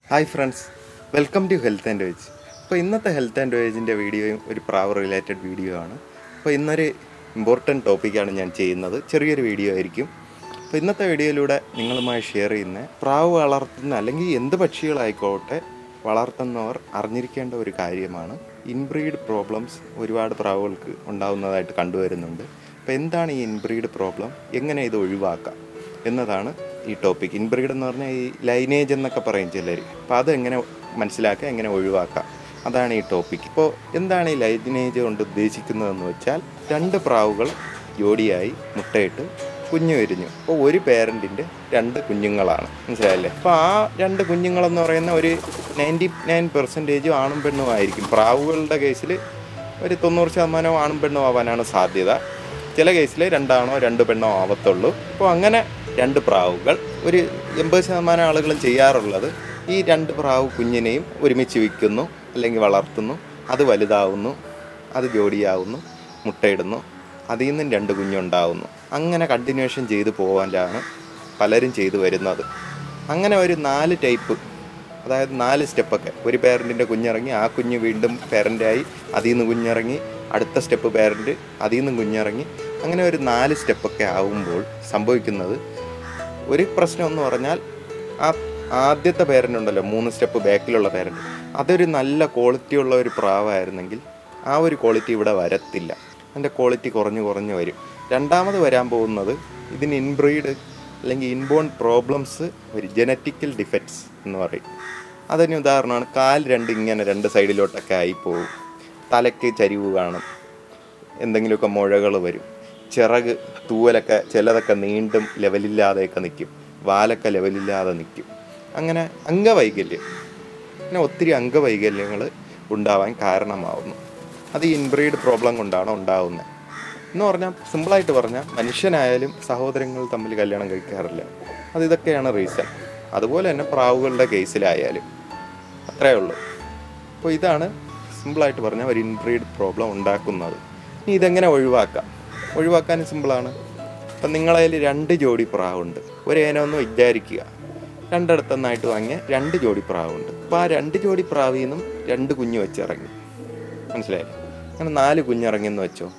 hi friends welcome to health and veg അപ്പോൾ ഇന്നത്തെ health and വേജിൻ്റെ വീഡിയോയും ഒരു പ്രാവ് റിലേറ്റഡ് വീഡിയോ ആണ് അപ്പോൾ ഇന്നൊരു ഇമ്പോർട്ടൻറ്റ് ടോപ്പിക്കാണ് ഞാൻ ചെയ്യുന്നത് ചെറിയൊരു വീഡിയോ ആയിരിക്കും അപ്പോൾ ഇന്നത്തെ വീഡിയോയിലൂടെ നിങ്ങളുമായി ഷെയർ ചെയ്യുന്ന പ്രാവ് വളർത്തുന്ന അല്ലെങ്കിൽ എന്ത് പക്ഷികളായിക്കോട്ടെ വളർത്തുന്നവർ അറിഞ്ഞിരിക്കേണ്ട ഒരു കാര്യമാണ് ഇൻബ്രീഡ് പ്രോബ്ലംസ് ഒരുപാട് പ്രാവുകൾക്ക് ഉണ്ടാവുന്നതായിട്ട് കണ്ടുവരുന്നുണ്ട് അപ്പോൾ എന്താണ് ഈ ഇൻബ്രീഡ് പ്രോബ്ലം എങ്ങനെ ഇത് ഒഴിവാക്കാം എന്നതാണ് ഈ ടോപ്പിക് ഇൻബ്രീഡ് എന്ന് പറഞ്ഞാൽ ഈ ലൈനേജ് എന്നൊക്കെ പറയും ചിലർ അപ്പോൾ അതെങ്ങനെ മനസ്സിലാക്കുക എങ്ങനെ ഒഴിവാക്കാം അതാണ് ഈ ടോപ്പിക് ഇപ്പോൾ എന്താണ് ഈ ലൈനേജ് കൊണ്ട് ഉദ്ദേശിക്കുന്നതെന്ന് വെച്ചാൽ രണ്ട് പ്രാവുകൾ ജോഡിയായി മുട്ടയിട്ട് കുഞ്ഞു വിരിഞ്ഞു അപ്പോൾ ഒരു പേരൻറ്റിൻ്റെ രണ്ട് കുഞ്ഞുങ്ങളാണ് മനസ്സിലായല്ലേ അപ്പോൾ ആ രണ്ട് കുഞ്ഞുങ്ങളെന്ന് പറയുന്ന ഒരു നയൻറ്റി നയൻ പെർസെൻറ്റേജും ആണും പെണ്ണും ആയിരിക്കും പ്രാവുകളുടെ കേസിൽ ഒരു തൊണ്ണൂറ് ശതമാനം ആണും പെണ്ണും ആവാനാണ് സാധ്യത ചില കേസിൽ രണ്ടാണോ രണ്ട് പെണ്ണോ ആവത്തുള്ളൂ അപ്പോൾ അങ്ങനെ രണ്ട് പ്രാവുകൾ ഒരു എൺപത് ശതമാനം ആളുകളും ചെയ്യാറുള്ളത് ഈ രണ്ട് പ്രാവ് കുഞ്ഞിനെയും ഒരുമിച്ച് വിൽക്കുന്നു അല്ലെങ്കിൽ വളർത്തുന്നു അത് വലുതാവുന്നു അത് ജോഡിയാവുന്നു മുട്ടയിടുന്നു അതിൽ നിന്നും രണ്ട് കുഞ്ഞുണ്ടാവുന്നു അങ്ങനെ കണ്ടിന്യൂഷൻ ചെയ്തു പോകാനാണ് പലരും ചെയ്തു വരുന്നത് അങ്ങനെ ഒരു നാല് ടൈപ്പ് അതായത് നാല് സ്റ്റെപ്പൊക്കെ ഒരു പേരൻറ്റിൻ്റെ കുഞ്ഞിറങ്ങി ആ കുഞ്ഞ് വീണ്ടും പേരൻ്റായി അതിൽ നിന്ന് കുഞ്ഞിറങ്ങി അടുത്ത സ്റ്റെപ്പ് പേരൻറ്റ് അതിൽ നിന്നും കുഞ്ഞിറങ്ങി അങ്ങനെ ഒരു നാല് സ്റ്റെപ്പൊക്കെ ആവുമ്പോൾ സംഭവിക്കുന്നത് ഒരു പ്രശ്നം എന്ന് പറഞ്ഞാൽ ആ ആദ്യത്തെ പേരൻ്റ് ഉണ്ടല്ലോ മൂന്ന് സ്റ്റെപ്പ് ബാക്കിലുള്ള പേരൻ്റ് അതൊരു നല്ല ക്വാളിറ്റി ഉള്ള ഒരു പ്രാവായിരുന്നെങ്കിൽ ആ ഒരു ക്വാളിറ്റി ഇവിടെ വരത്തില്ല അതിൻ്റെ ക്വാളിറ്റി കുറഞ്ഞു കുറഞ്ഞു വരും രണ്ടാമത് വരാൻ പോകുന്നത് ഇതിന് ഇൻബ്രീഡ് അല്ലെങ്കിൽ ഇൻബോൺ പ്രോബ്ലംസ് ഒരു ജനറ്റിക്കൽ ഡിഫക്ട്സ് എന്ന് പറയും അതിന് ഉദാഹരണമാണ് കാൽ രണ്ട് ഇങ്ങനെ രണ്ട് സൈഡിലോട്ടൊക്കെ ആയിപ്പോവും തലയ്ക്ക് ചരിവ് കാണും എന്തെങ്കിലുമൊക്കെ മുഴകൾ വരും ചിറക് തൂവലൊക്കെ ചിലതൊക്കെ നീണ്ടും ലെവലില്ലാതെയൊക്കെ നിൽക്കും വാലൊക്കെ ലെവലില്ലാതെ നിൽക്കും അങ്ങനെ അംഗവൈകല്യം അങ്ങനെ ഒത്തിരി അംഗവൈകല്യങ്ങൾ ഉണ്ടാവാൻ കാരണമാവുന്നു അത് ഈ ഇൻബ്രീഡ് പ്രോബ്ലം കൊണ്ടാണ് ഉണ്ടാവുന്നത് എന്ന് പറഞ്ഞാൽ സിമ്പിളായിട്ട് പറഞ്ഞാൽ മനുഷ്യനായാലും സഹോദരങ്ങൾ തമ്മിൽ കല്യാണം കഴിക്കാറില്ല അത് ഇതൊക്കെയാണ് റീസൺ അതുപോലെ തന്നെ പ്രാവുകളുടെ കേസിലായാലും അത്രേ ഉള്ളൂ അപ്പോൾ ഇതാണ് സിമ്പിളായിട്ട് പറഞ്ഞാൽ ഒരു ഇൻബ്രീഡ് പ്രോബ്ലം ഉണ്ടാക്കുന്നത് ഇനി ഇതെങ്ങനെ ഒഴിവാക്കാം ഒഴിവാക്കാൻ സിമ്പിളാണ് ഇപ്പം നിങ്ങളതിൽ രണ്ട് ജോഡി പ്രാവുണ്ട് ഒരു ഏനമെന്ന് വിചാരിക്കുക രണ്ടിടത്തുനിന്നായിട്ട് വാങ്ങിയ രണ്ട് ജോഡി പ്രാവുണ്ട് അപ്പോൾ ആ രണ്ട് ജോഡി പ്രാവിൽ നിന്നും രണ്ട് കുഞ്ഞ് വെച്ചിറങ്ങി മനസ്സിലായി അങ്ങനെ നാല് കുഞ്ഞിറങ്ങിയെന്ന് വെച്ചോ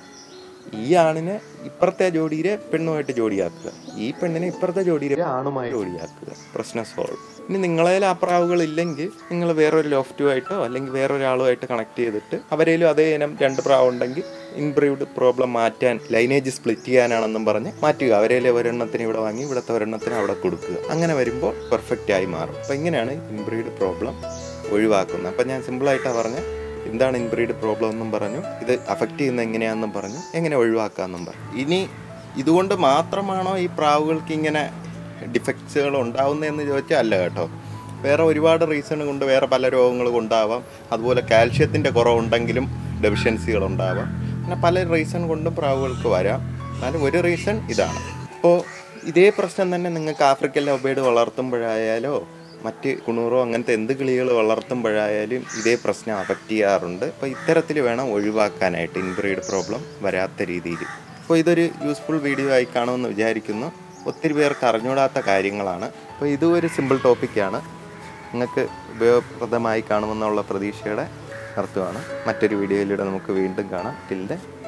ഈ ആണിനെ ഇപ്പുറത്തെ ജോഡിയിലെ പെണ്ണുമായിട്ട് ജോഡിയാക്കുക ഈ പെണ്ണിനെ ഇപ്പുറത്തെ ജോഡിയിലെ ആണുമായി ജോഡിയാക്കുക പ്രശ്നം സോൾവ് ഇനി നിങ്ങളതിൽ ആ പ്രാവുകൾ ഇല്ലെങ്കിൽ നിങ്ങൾ വേറൊരു ലോഫ്റ്റുമായിട്ടോ അല്ലെങ്കിൽ വേറൊരാളുമായിട്ട് കണക്ട് ചെയ്തിട്ട് അവരേലും അതേ ഇനം രണ്ട് പ്രാവ് ഉണ്ടെങ്കിൽ ഇൻബ്രീവ്ഡ് പ്രോബ്ലം മാറ്റാൻ ലൈനേജ് സ്പ്ലിറ്റ് ചെയ്യാനാണെന്നും പറഞ്ഞ് മാറ്റുക അവരേലെ ഒരെണ്ണത്തിന് ഇവിടെ വാങ്ങി ഇവിടുത്തെ ഒരെണ്ണത്തിന് അവിടെ കൊടുക്കുക അങ്ങനെ വരുമ്പോൾ പെർഫെക്റ്റ് ആയി മാറും അപ്പം ഇങ്ങനെയാണ് ഇൻബ്രീഡ് പ്രോബ്ലം ഒഴിവാക്കുന്നത് അപ്പം ഞാൻ സിമ്പിളായിട്ടാണ് പറഞ്ഞത് എന്താണ് ഇൻബ്രീഡ് പ്രോബ്ലം എന്നും പറഞ്ഞു ഇത് അഫക്റ്റ് ചെയ്യുന്നത് എങ്ങനെയാണെന്നും പറഞ്ഞു എങ്ങനെ ഒഴിവാക്കാമെന്നും പറഞ്ഞു ഇനി ഇതുകൊണ്ട് മാത്രമാണോ ഈ പ്രാവുകൾക്ക് ഇങ്ങനെ ഡിഫക്ട്സുകൾ ഉണ്ടാവുന്നതെന്ന് ചോദിച്ചാൽ അല്ല കേട്ടോ വേറെ ഒരുപാട് റീസൺ കൊണ്ട് വേറെ പല രോഗങ്ങളും ഉണ്ടാവാം അതുപോലെ കാൽഷ്യത്തിൻ്റെ കുറവുണ്ടെങ്കിലും ഡെഫിഷ്യൻസികൾ ഉണ്ടാവാം അങ്ങനെ പല റീസൺ കൊണ്ടും പ്രാവുകൾക്ക് വരാം എന്നാലും ഒരു റീസൺ ഇതാണ് അപ്പോൾ ഇതേ പ്രശ്നം തന്നെ നിങ്ങൾക്ക് ആഫ്രിക്കൻ ലവബേഡ് വളർത്തുമ്പോഴായാലോ മറ്റ് കുണൂറോ അങ്ങനത്തെ എന്ത് കിളികൾ വളർത്തുമ്പോഴായാലും ഇതേ പ്രശ്നം അഫക്റ്റ് ചെയ്യാറുണ്ട് അപ്പോൾ ഇത്തരത്തിൽ വേണം ഒഴിവാക്കാനായിട്ട് ഇൻബ്രീഡ് പ്രോബ്ലം വരാത്ത രീതിയിൽ അപ്പോൾ ഇതൊരു യൂസ്ഫുൾ വീഡിയോ ആയി കാണുമെന്ന് വിചാരിക്കുന്നു ഒത്തിരി പേർക്ക് അറിഞ്ഞൂടാത്ത കാര്യങ്ങളാണ് അപ്പോൾ ഇതും ഒരു സിമ്പിൾ ടോപ്പിക്കാണ് നിങ്ങൾക്ക് ഉപയോഗപ്രദമായി കാണുമെന്നുള്ള പ്രതീക്ഷയുടെ നിർത്തുവാണ് മറ്റൊരു വീഡിയോയിലൂടെ നമുക്ക് വീണ്ടും കാണാം ടിൽ ദ